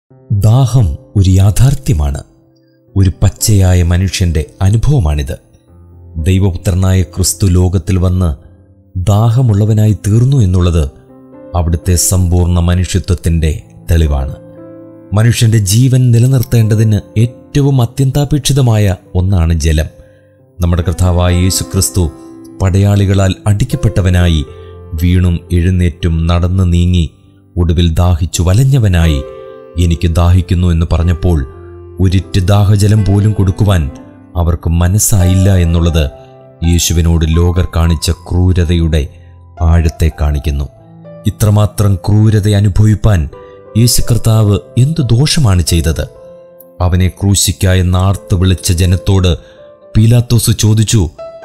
ദാഹം ഒരു യാഥാർത്ഥ്യമാണ് ഒരു പച്ചയായ മനുഷ്യന്റെ അനുഭവമാണിത് ദൈവപുത്രനായ ക്രിസ്തു ലോകത്തിൽ വന്ന് ദാഹമുള്ളവനായി തീർന്നു എന്നുള്ളത് അവിടുത്തെ സമ്പൂർണ്ണ മനുഷ്യത്വത്തിന്റെ തെളിവാണ് മനുഷ്യന്റെ ജീവൻ നിലനിർത്തേണ്ടതിന് ഏറ്റവും അത്യന്താപേക്ഷിതമായ ഒന്നാണ് ജലം നമ്മുടെ കർത്താവായ യേശു ക്രിസ്തു പടയാളികളാൽ അടിക്കപ്പെട്ടവനായി വീണും എഴുന്നേറ്റും നടന്നു നീങ്ങി ഒടുവിൽ ദാഹിച്ചു വലഞ്ഞവനായി എനിക്ക് ദാഹിക്കുന്നു എന്ന് പറഞ്ഞപ്പോൾ ഒരിറ്റ് ദാഹജലം പോലും കൊടുക്കുവാൻ അവർക്ക് മനസ്സായില്ല എന്നുള്ളത് യേശുവിനോട് ലോകർ കാണിച്ച ക്രൂരതയുടെ ആഴത്തെ കാണിക്കുന്നു ഇത്രമാത്രം ക്രൂരത അനുഭവിപ്പാൻ യേശു കർത്താവ് എന്തു ദോഷമാണ് ചെയ്തത് അവനെ ക്രൂശിക്കായി നാർത്ത് വിളിച്ച ജനത്തോട് പീലാത്തോസ് ചോദിച്ചു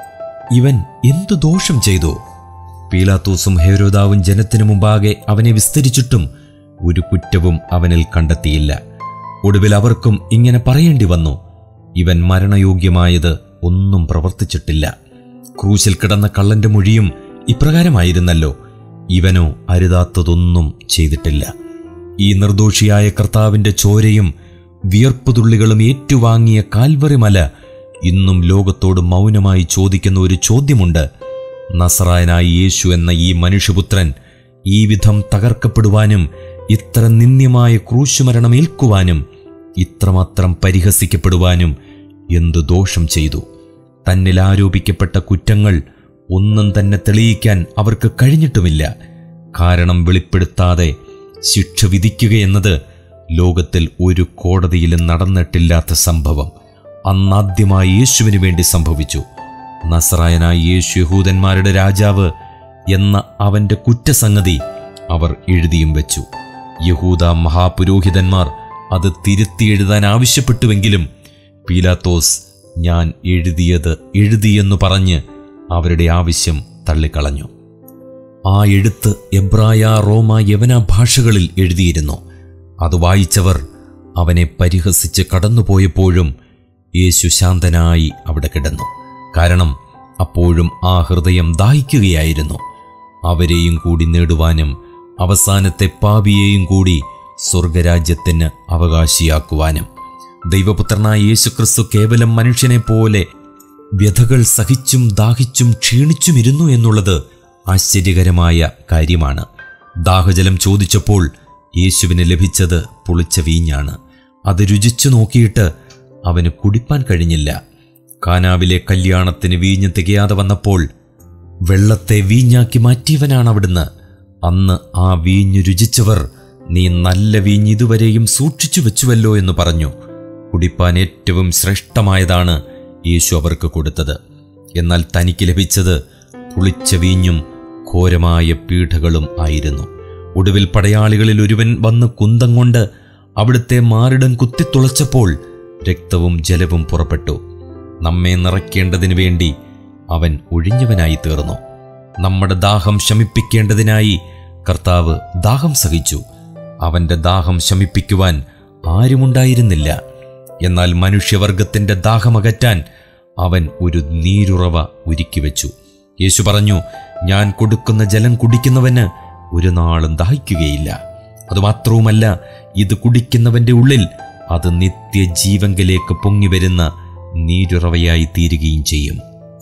ഇവൻ എന്തു ദോഷം ചെയ്തു പീലാത്തോസും ഹേരോദാവും ജനത്തിനു മുമ്പാകെ അവനെ വിസ്തരിച്ചിട്ടും ഒരു കുറ്റവും അവനിൽ കണ്ടെത്തിയില്ല ഒടുവിൽ അവർക്കും ഇങ്ങനെ പറയേണ്ടി വന്നു ഇവൻ മരണയോഗ്യമായത് ഒന്നും പ്രവർത്തിച്ചിട്ടില്ല ക്രൂശിൽ കിടന്ന കള്ളന്റെ മൊഴിയും ഇപ്രകാരമായിരുന്നല്ലോ ഇവനോ അരുതാത്തതൊന്നും ചെയ്തിട്ടില്ല ഈ നിർദോഷിയായ കർത്താവിന്റെ ചോരയും വിയർപ്പുതുള്ളികളും ഏറ്റുവാങ്ങിയ കാൽവറി മല ഇന്നും ലോകത്തോട് മൗനമായി ചോദിക്കുന്ന ഒരു ചോദ്യമുണ്ട് നസറായനായ യേശു എന്ന ഈ മനുഷ്യപുത്രൻ ഈ വിധം തകർക്കപ്പെടുവാനും ഇത്ര നിന്ദ്യമായ ക്രൂശുമരണം ഏൽക്കുവാനും ഇത്രമാത്രം പരിഹസിക്കപ്പെടുവാനും എന്തു ദോഷം ചെയ്തു തന്നിൽ ആരോപിക്കപ്പെട്ട കുറ്റങ്ങൾ ഒന്നും തന്നെ തെളിയിക്കാൻ അവർക്ക് കഴിഞ്ഞിട്ടുമില്ല കാരണം വെളിപ്പെടുത്താതെ ശിക്ഷ വിധിക്കുകയെന്നത് ലോകത്തിൽ ഒരു കോടതിയിലും നടന്നിട്ടില്ലാത്ത സംഭവം അന്നാദ്യമായി യേശുവിന് വേണ്ടി സംഭവിച്ചു നസറായനായ യേശു യഹൂദന്മാരുടെ രാജാവ് എന്ന അവന്റെ കുറ്റസംഗതി അവർ എഴുതിയും വെച്ചു യഹൂദ മഹാപുരോഹിതന്മാർ അത് തിരുത്തി എഴുതാൻ ആവശ്യപ്പെട്ടുവെങ്കിലും പീലാത്തോസ് ഞാൻ എഴുതിയത് എഴുതിയെന്നു പറഞ്ഞ് അവരുടെ ആവശ്യം തള്ളിക്കളഞ്ഞു ആ എഴുത്ത് എബ്രായ റോമ യവന ഭാഷകളിൽ എഴുതിയിരുന്നു അത് വായിച്ചവർ അവനെ പരിഹസിച്ച് കടന്നുപോയപ്പോഴും യേശു ശാന്തനായി അവിടെ കിടന്നു കാരണം അപ്പോഴും ആ ഹൃദയം ദാഹിക്കുകയായിരുന്നു അവരെയും കൂടി നേടുവാനും അവസാനത്തെ പാപിയെയും കൂടി സ്വർഗരാജ്യത്തിന് അവകാശിയാക്കുവാനും ദൈവപുത്രനായ യേശുക്രിസ്തു കേവലം മനുഷ്യനെ പോലെ വ്യഥകൾ സഹിച്ചും ദാഹിച്ചും ക്ഷീണിച്ചുമിരുന്നു എന്നുള്ളത് ആശ്ചര്യകരമായ കാര്യമാണ് ദാഹജലം ചോദിച്ചപ്പോൾ യേശുവിന് ലഭിച്ചത് പുളിച്ച വീഞ്ഞാണ് അത് രുചിച്ചു നോക്കിയിട്ട് അവന് കുടിപ്പാൻ കഴിഞ്ഞില്ല കാനാവിലെ കല്യാണത്തിന് വീഞ്ഞ് തികയാതെ വന്നപ്പോൾ വെള്ളത്തെ വീഞ്ഞാക്കി മാറ്റിയവനാണ് അവിടുന്ന് അന്ന് ആ വീഞ്ഞു രുചിച്ചവർ നീ നല്ല വീഞ്ഞ് ഇതുവരെയും സൂക്ഷിച്ചു വെച്ചുവല്ലോ എന്ന് പറഞ്ഞു കുടിപ്പാൻ ഏറ്റവും ശ്രേഷ്ഠമായതാണ് യേശു അവർക്ക് കൊടുത്തത് എന്നാൽ തനിക്ക് ലഭിച്ചത് പുളിച്ച വീഞ്ഞും ഘോരമായ പീഠകളും ആയിരുന്നു ഒടുവിൽ പടയാളികളിൽ ഒരുവൻ വന്ന് കുന്തം കൊണ്ട് അവിടുത്തെ മാറിടം കുത്തിത്തുളച്ചപ്പോൾ രക്തവും ജലവും പുറപ്പെട്ടു നമ്മെ നിറയ്ക്കേണ്ടതിനു വേണ്ടി അവൻ ഒഴിഞ്ഞവനായി തീർന്നു നമ്മുടെ ദാഹം ശമിപ്പിക്കേണ്ടതിനായി കർത്താവ് ദാഹം സഹിച്ചു അവന്റെ ദാഹം ശമിപ്പിക്കുവാൻ ആരുമുണ്ടായിരുന്നില്ല എന്നാൽ മനുഷ്യവർഗത്തിന്റെ ദാഹമകറ്റാൻ അവൻ ഒരു നീരുറവ ഒരുക്കിവെച്ചു യേശു പറഞ്ഞു ഞാൻ കൊടുക്കുന്ന ജലം കുടിക്കുന്നവന് ഒരു നാളും ദാഹിക്കുകയില്ല അതുമാത്രവുമല്ല ഇത് കുടിക്കുന്നവന്റെ ഉള്ളിൽ അത് നിത്യജീവങ്കലേക്ക് പൊങ്ങിവരുന്ന നീരുറവയായി തീരുകയും ചെയ്യും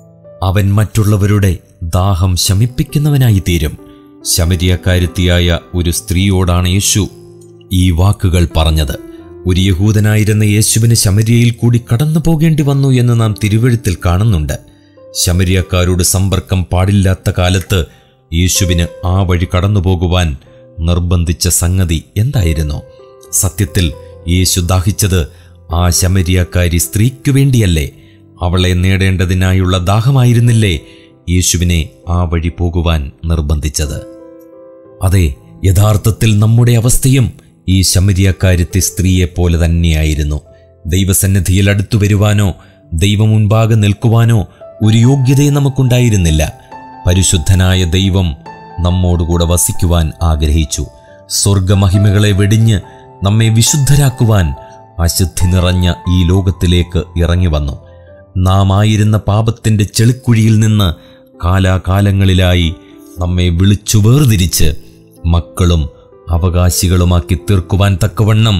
അവൻ മറ്റുള്ളവരുടെ ദാഹം ശമിപ്പിക്കുന്നവനായി തീരും ശമരിയക്കാരുത്തിയായ ഒരു സ്ത്രീയോടാണ് യേശു ഈ വാക്കുകൾ പറഞ്ഞത് ഒരു യഹൂദനായിരുന്ന യേശുവിന് ശമരിയയിൽ കൂടി കടന്നു പോകേണ്ടി വന്നു എന്ന് നാം തിരുവഴുത്തിൽ കാണുന്നുണ്ട് ശമരിയക്കാരോട് സമ്പർക്കം പാടില്ലാത്ത കാലത്ത് യേശുവിന് ആ വഴി കടന്നു പോകുവാൻ നിർബന്ധിച്ച സംഗതി എന്തായിരുന്നു സത്യത്തിൽ യേശു ദാഹിച്ചത് ആ ശമരിയക്കാരി സ്ത്രീക്കു വേണ്ടിയല്ലേ അവളെ നേടേണ്ടതിനായുള്ള ദാഹമായിരുന്നില്ലേ യേശുവിനെ ആ വഴി പോകുവാൻ നിർബന്ധിച്ചത് അതെ യഥാർത്ഥത്തിൽ നമ്മുടെ അവസ്ഥയും ഈ ശമരിയക്കാരത്തെ സ്ത്രീയെ പോലെ തന്നെയായിരുന്നു ദൈവസന്നിധിയിൽ അടുത്തു വരുവാനോ ദൈവം മുൻപാകെ നിൽക്കുവാനോ ഒരു യോഗ്യതയും നമുക്കുണ്ടായിരുന്നില്ല പരിശുദ്ധനായ ദൈവം നമ്മോടുകൂടെ വസിക്കുവാൻ ആഗ്രഹിച്ചു സ്വർഗമഹിമകളെ വെടിഞ്ഞ് നമ്മെ വിശുദ്ധരാക്കുവാൻ അശുദ്ധി നിറഞ്ഞ ഈ ലോകത്തിലേക്ക് ഇറങ്ങി വന്നു നാം ആയിരുന്ന പാപത്തിന്റെ ചെളിക്കുഴിയിൽ നിന്ന് കാലാകാലങ്ങളിലായി നമ്മെ വിളിച്ചു വേർതിരിച്ച് മക്കളും അവകാശികളുമാക്കി തീർക്കുവാൻ തക്കവണ്ണം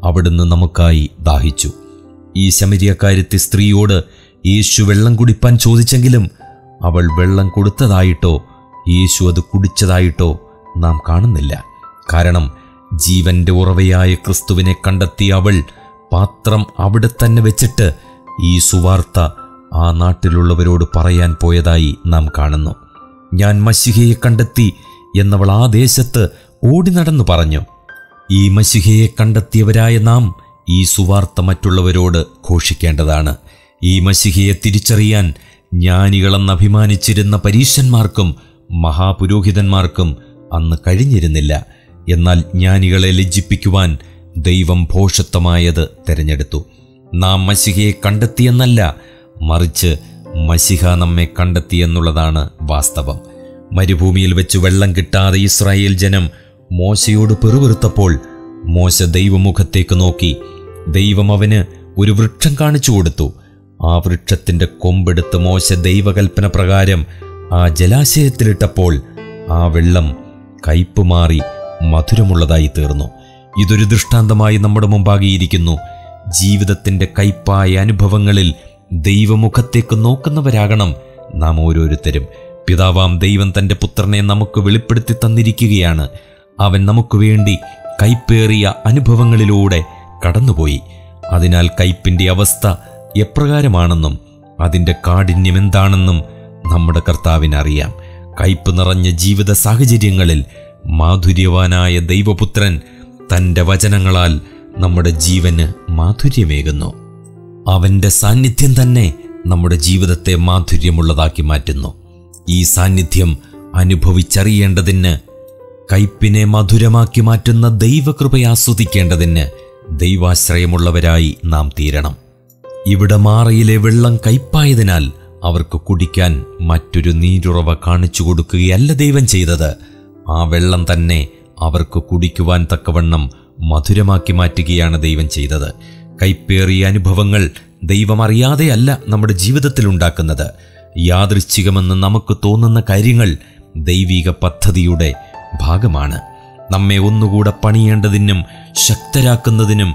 അവിടുന്ന് നമുക്കായി ദാഹിച്ചു ഈ ശമരിയക്കാരത്തി സ്ത്രീയോട് യേശു വെള്ളം കുടിപ്പാൻ ചോദിച്ചെങ്കിലും അവൾ വെള്ളം കൊടുത്തതായിട്ടോ യേശു അത് കുടിച്ചതായിട്ടോ നാം കാണുന്നില്ല കാരണം ജീവന്റെ ഉറവയായ ക്രിസ്തുവിനെ കണ്ടെത്തിയ അവൾ പാത്രം അവിടെ തന്നെ വെച്ചിട്ട് ഈ സുവാർത്ത ആ നാട്ടിലുള്ളവരോട് പറയാൻ പോയതായി നാം കാണുന്നു ഞാൻ മഷിഹയെ കണ്ടെത്തി എന്നവൾ ആ ദേശത്ത് ഓടി നടന്നു പറഞ്ഞു ഈ മഷിഹയെ കണ്ടെത്തിയവരായ നാം ഈ സുവാർത്ത മറ്റുള്ളവരോട് ഘോഷിക്കേണ്ടതാണ് ഈ മഷിഹയെ തിരിച്ചറിയാൻ ജ്ഞാനികളെന്ന് അഭിമാനിച്ചിരുന്ന പരീശന്മാർക്കും മഹാപുരോഹിതന്മാർക്കും അന്ന് കഴിഞ്ഞിരുന്നില്ല എന്നാൽ ജ്ഞാനികളെ ലജ്ജിപ്പിക്കുവാൻ ദൈവം ഭോഷത്വമായത് തെരഞ്ഞെടുത്തു നാം മഷിഹയെ കണ്ടെത്തിയെന്നല്ല മറിച്ച് മഷിഹ നമ്മെ കണ്ടെത്തിയെന്നുള്ളതാണ് വാസ്തവം മരുഭൂമിയിൽ വെച്ച് വെള്ളം കിട്ടാതെ ഇസ്രായേൽ ജനം മോശയോട് പെറുവിറുത്തപ്പോൾ മോശ ദൈവമുഖത്തേക്ക് നോക്കി ദൈവം അവന് ഒരു വൃക്ഷം കാണിച്ചു കൊടുത്തു ആ വൃക്ഷത്തിന്റെ കൊമ്പെടുത്ത് മോശ ദൈവകൽപ്പന പ്രകാരം ആ ജലാശയത്തിലിട്ടപ്പോൾ ആ വെള്ളം കയ്പ് മാറി മധുരമുള്ളതായി തീർന്നു ഇതൊരു ദൃഷ്ടാന്തമായി നമ്മുടെ മുമ്പാകിയിരിക്കുന്നു ജീവിതത്തിന്റെ കയ്പായ അനുഭവങ്ങളിൽ ദൈവമുഖത്തേക്ക് നോക്കുന്നവരാകണം നാം ഓരോരുത്തരും പിതാവാം ദൈവം തന്റെ പുത്രനെ നമുക്ക് വെളിപ്പെടുത്തി തന്നിരിക്കുകയാണ് അവൻ നമുക്ക് വേണ്ടി കൈപ്പേറിയ അനുഭവങ്ങളിലൂടെ കടന്നുപോയി അതിനാൽ കയ്പിന്റെ അവസ്ഥ എപ്രകാരമാണെന്നും അതിൻ്റെ കാഠിന്യം എന്താണെന്നും നമ്മുടെ കർത്താവിനറിയാം കയ്പ് നിറഞ്ഞ ജീവിത സാഹചര്യങ്ങളിൽ മാധുര്യവാനായ ദൈവപുത്രൻ തൻ്റെ വചനങ്ങളാൽ നമ്മുടെ ജീവന് മാധുര്യമേകുന്നു അവൻ്റെ സാന്നിധ്യം തന്നെ നമ്മുടെ ജീവിതത്തെ മാധുര്യമുള്ളതാക്കി മാറ്റുന്നു ഈ സാന്നിധ്യം അനുഭവിച്ചറിയേണ്ടതിന് കയ്പിനെ മധുരമാക്കി മാറ്റുന്ന ദൈവകൃപയെ ആസ്വദിക്കേണ്ടതിന് ദൈവാശ്രയമുള്ളവരായി നാം തീരണം ഇവിടെ മാറയിലെ വെള്ളം കയ്പായതിനാൽ അവർക്ക് കുടിക്കാൻ മറ്റൊരു നീരുറവ കാണിച്ചു കൊടുക്കുകയല്ല ദൈവം ചെയ്തത് ആ വെള്ളം തന്നെ അവർക്ക് കുടിക്കുവാൻ തക്കവണ്ണം മധുരമാക്കി മാറ്റുകയാണ് ദൈവം ചെയ്തത് കൈപ്പേറിയ അനുഭവങ്ങൾ ദൈവം അറിയാതെയല്ല നമ്മുടെ ജീവിതത്തിൽ ഉണ്ടാക്കുന്നത് യാദൃച്ഛികമെന്ന് നമുക്ക് തോന്നുന്ന കാര്യങ്ങൾ ദൈവിക പദ്ധതിയുടെ ഭാഗമാണ് നമ്മെ ഒന്നുകൂടെ പണിയേണ്ടതിനും ശക്തരാക്കുന്നതിനും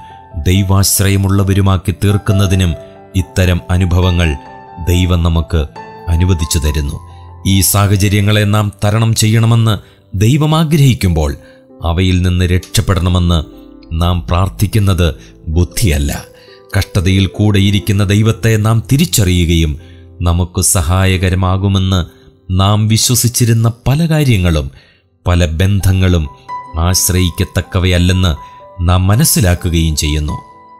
ദൈവാശ്രയമുള്ളവരുമാക്കി തീർക്കുന്നതിനും ഇത്തരം അനുഭവങ്ങൾ ദൈവം നമുക്ക് അനുവദിച്ചു തരുന്നു ഈ സാഹചര്യങ്ങളെ നാം തരണം ചെയ്യണമെന്ന് ദൈവം ആഗ്രഹിക്കുമ്പോൾ അവയിൽ നിന്ന് രക്ഷപ്പെടണമെന്ന് നാം പ്രാർത്ഥിക്കുന്നത് ബുദ്ധിയല്ല കഷ്ടതയിൽ കൂടെയിരിക്കുന്ന ദൈവത്തെ നാം തിരിച്ചറിയുകയും നമുക്ക് സഹായകരമാകുമെന്ന് നാം വിശ്വസിച്ചിരുന്ന പല കാര്യങ്ങളും പല ബന്ധങ്ങളും ആശ്രയിക്കത്തക്കവയല്ലെന്ന് നാം മനസ്സിലാക്കുകയും ചെയ്യുന്നു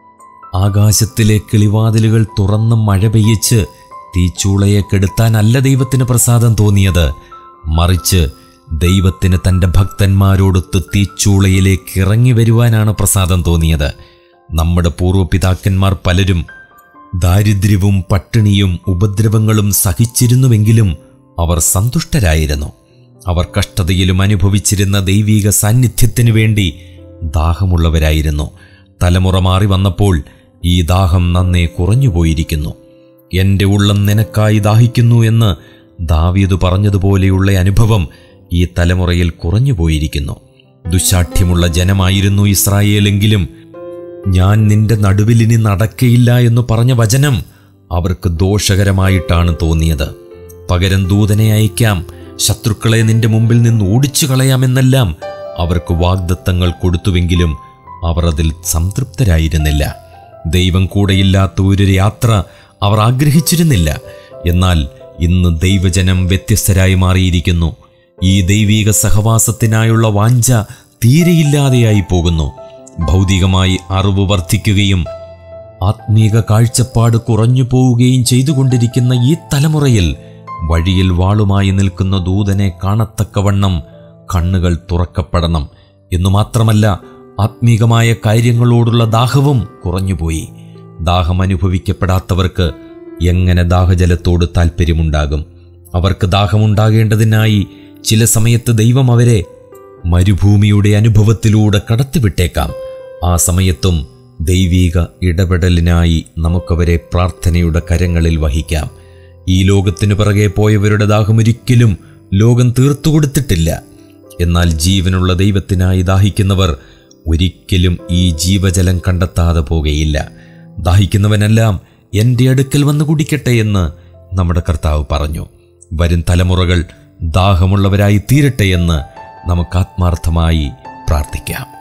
ആകാശത്തിലെ കിളിവാതിലുകൾ തുറന്ന് മഴ പെയ്യിച്ച് തീച്ചൂളയെ കെടുത്താനല്ല ദൈവത്തിന് പ്രസാദം തോന്നിയത് മറിച്ച് ദൈവത്തിന് തൻ്റെ ഭക്തന്മാരോടൊത്ത് തീച്ചൂളയിലേക്ക് ഇറങ്ങി വരുവാനാണ് പ്രസാദം തോന്നിയത് നമ്മുടെ പൂർവ്വപിതാക്കന്മാർ പലരും ദാരിദ്ര്യവും പട്ടിണിയും ഉപദ്രവങ്ങളും സഹിച്ചിരുന്നുവെങ്കിലും അവർ സന്തുഷ്ടരായിരുന്നു അവർ കഷ്ടതയിലും അനുഭവിച്ചിരുന്ന ദൈവീക സാന്നിധ്യത്തിനു വേണ്ടി ദാഹമുള്ളവരായിരുന്നു തലമുറ മാറി വന്നപ്പോൾ ഈ ദാഹം നന്നേ കുറഞ്ഞുപോയിരിക്കുന്നു എൻ്റെ ഉള്ളം നിനക്കായി ദാഹിക്കുന്നു എന്ന് ദാവീദ് പറഞ്ഞതുപോലെയുള്ള അനുഭവം ഈ തലമുറയിൽ കുറഞ്ഞുപോയിരിക്കുന്നു ദുശാഠ്യമുള്ള ജനമായിരുന്നു ഇസ്രായേലെങ്കിലും ഞാൻ നിന്റെ നടുവിലിനി നടക്കയില്ല എന്ന് പറഞ്ഞ വചനം അവർക്ക് ദോഷകരമായിട്ടാണ് തോന്നിയത് പകരം ദൂതനെ അയക്കാം ശത്രുക്കളെ നിന്റെ മുമ്പിൽ നിന്ന് ഓടിച്ചു കളയാമെന്നെല്ലാം അവർക്ക് വാഗ്ദത്തങ്ങൾ കൊടുത്തുവെങ്കിലും അവർ അതിൽ സംതൃപ്തരായിരുന്നില്ല ദൈവം കൂടെയില്ലാത്ത ഒരു യാത്ര അവർ ആഗ്രഹിച്ചിരുന്നില്ല എന്നാൽ ഇന്ന് ദൈവജനം വ്യത്യസ്തരായി മാറിയിരിക്കുന്നു ഈ ദൈവീക സഹവാസത്തിനായുള്ള വാഞ്ച തീരെയില്ലാതെയായി പോകുന്നു ഭൗതികമായി അറിവ് വർദ്ധിക്കുകയും ആത്മീക കാഴ്ചപ്പാട് കുറഞ്ഞു പോവുകയും ചെയ്തുകൊണ്ടിരിക്കുന്ന ഈ തലമുറയിൽ വഴിയിൽ വാളുമായി നിൽക്കുന്ന ദൂതനെ കാണത്തക്കവണ്ണം കണ്ണുകൾ തുറക്കപ്പെടണം എന്നു മാത്രമല്ല ആത്മീകമായ കാര്യങ്ങളോടുള്ള ദാഹവും കുറഞ്ഞുപോയി ദാഹം അനുഭവിക്കപ്പെടാത്തവർക്ക് എങ്ങനെ ദാഹജലത്തോട് താല്പര്യമുണ്ടാകും അവർക്ക് ദാഹമുണ്ടാകേണ്ടതിനായി ചില സമയത്ത് ദൈവം അവരെ മരുഭൂമിയുടെ അനുഭവത്തിലൂടെ കടത്തിവിട്ടേക്കാം ആ സമയത്തും ദൈവീക ഇടപെടലിനായി നമുക്കവരെ പ്രാർത്ഥനയുടെ കരങ്ങളിൽ വഹിക്കാം ഈ ലോകത്തിനു പിറകെ പോയവരുടെ ദാഹമൊരിക്കലും ലോകം തീർത്തു കൊടുത്തിട്ടില്ല എന്നാൽ ജീവനുള്ള ദൈവത്തിനായി ദാഹിക്കുന്നവർ ഒരിക്കലും ഈ ജീവജലം കണ്ടെത്താതെ പോകുകയില്ല ദാഹിക്കുന്നവനെല്ലാം എൻ്റെ അടുക്കൽ വന്ന് കുടിക്കട്ടെ എന്ന് നമ്മുടെ കർത്താവ് പറഞ്ഞു വരും തലമുറകൾ ദാഹമുള്ളവരായി തീരട്ടെ എന്ന് നമുക്ക് ആത്മാർത്ഥമായി പ്രാർത്ഥിക്കാം